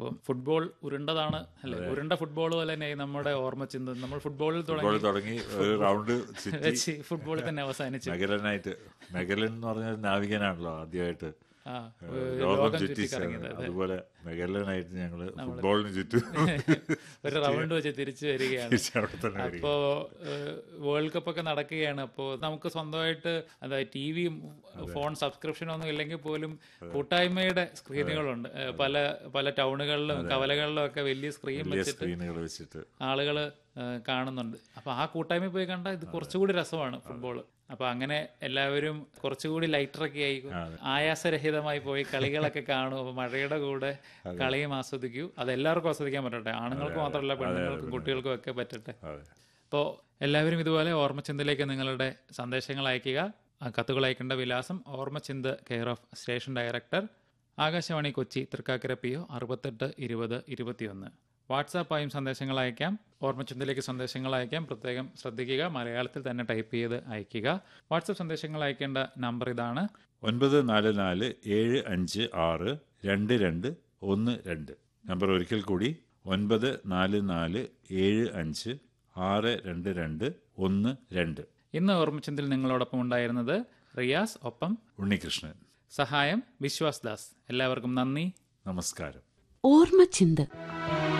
അപ്പോൾ ഫുട്ബോൾ ഉരുണ്ടതാണ് അല്ലെ ഉരുണ്ട ഫുട്ബോൾ പോലെ തന്നെ നമ്മുടെ ഓർമ്മ ചിന്ത നമ്മൾ ഫുട്ബോളിൽ ഫുട്ബോൾ തുടങ്ങി തുടങ്ങി ഒരു റൗണ്ട് ചുറ്റി വെച്ച് ഫുട്ബോളിൽ തന്നെ അവസാനിച്ചു മെഗലനായിട്ട് മെഗലൻ എന്ന് പറഞ്ഞ നാവികനാണല്ലോ ആദ്യമായിട്ട് ആ ലോകം ലോകം ചുറ്റി ചുറ്റി കറങ്ങിയത് അതുപോലെ മെഗലനായിട്ട് ഞങ്ങള് ഫുട്ബോളിന് ചുറ്റും ഒരു റൗണ്ട് വെച്ച് തിരിച്ചു വരികയാണ് തിരിച്ച് അവിടെ തന്നെ വരിക. അപ്പോ വേൾഡ് കപ്പ് ഒക്കെ നടക്കുകയാണ് അപ്പോൾ നമുക്ക് സ്വന്തമായിട്ട് എന്താ ടി വിയും ഫോൺ സബ്സ്ക്രിപ്ഷൻ ഒന്നും ഇല്ലെങ്കിൽ പോലും കൂട്ടായ്മയുടെ സ്ക്രീനുകളുണ്ട് ഏഹ് പല പല ടൗണുകളിലും കവലകളിലും ഒക്കെ വലിയ സ്ക്രീൻ വലിയ വെച്ചിട്ട് സ്ക്രീനുകൾ വെച്ചിട്ട് ആളുകൾ കാണുന്നുണ്ട് അപ്പൊ ആ കൂട്ടായ്മ പോയി കണ്ടാൽ ഇത് കുറച്ചുകൂടി രസമാണ് ഫുട്ബോൾ അപ്പൊ അങ്ങനെ എല്ലാവരും കുറച്ചുകൂടി ലൈറ്ററൊക്കെ ആയി ആയാസരഹിതമായി പോയി കളികളൊക്കെ കാണും അപ്പൊ മഴയുടെ കൂടെ കളിയും ആസ്വദിക്കൂ അത് എല്ലാവർക്കും ആസ്വദിക്കാൻ പറ്റട്ടെ ആണുങ്ങൾക്ക് മാത്രമല്ല പെണ്ണുങ്ങൾക്കും കുട്ടികൾക്കും ഒക്കെ പറ്റട്ടെ അതെ അപ്പോൾ എല്ലാവരും ഇതുപോലെ ഓർമ്മച്ചിന്തയിലേക്ക് നിങ്ങളുടെ സന്ദേശങ്ങൾ അയയ്ക്കുക ആ കത്തുകൾ അയക്കേണ്ട വിലാസം ഓർമ്മച്ചിന്ത care of station director Akashvani Kochi Thrikkakara P O അറുപത്തെട്ട് ഇരുപത് ഇരുപത്തിയൊന്ന് വാട്സാപ്പായും സന്ദേശങ്ങൾ അയക്കാം ഓർമ്മച്ചിന്തയിലേക്ക് സന്ദേശങ്ങൾ അയക്കാം പ്രത്യേകം ശ്രദ്ധിക്കുക മലയാളത്തിൽ തന്നെ ടൈപ്പ് ചെയ്ത് അയയ്ക്കുക വാട്സപ്പ് സന്ദേശങ്ങൾ അയക്കേണ്ട നമ്പർ ഇതാണ് ഒൻപത് നാല് നാല് ഏഴ് അഞ്ച് ആറ് രണ്ട് രണ്ട് ഒന്ന് രണ്ട് നമ്പർ ഒരിക്കൽ കൂടി ഒൻപത് നാല് നാല് ഏഴ് അഞ്ച് ആറ് രണ്ട് രണ്ട് ഒന്ന് രണ്ട് ഇന്ന് ഓർമ്മച്ചിന്തയിൽ നിങ്ങളോടൊപ്പം ഉണ്ടായിരുന്നത് റിയാസ് ഒപ്പം ഉണ്ണികൃഷ്ണൻ സഹായം വിശ്വാസ് ദാസ് എല്ലാവർക്കും നന്ദി നമസ്കാരം ഓർമ്മച്ചിന്ത്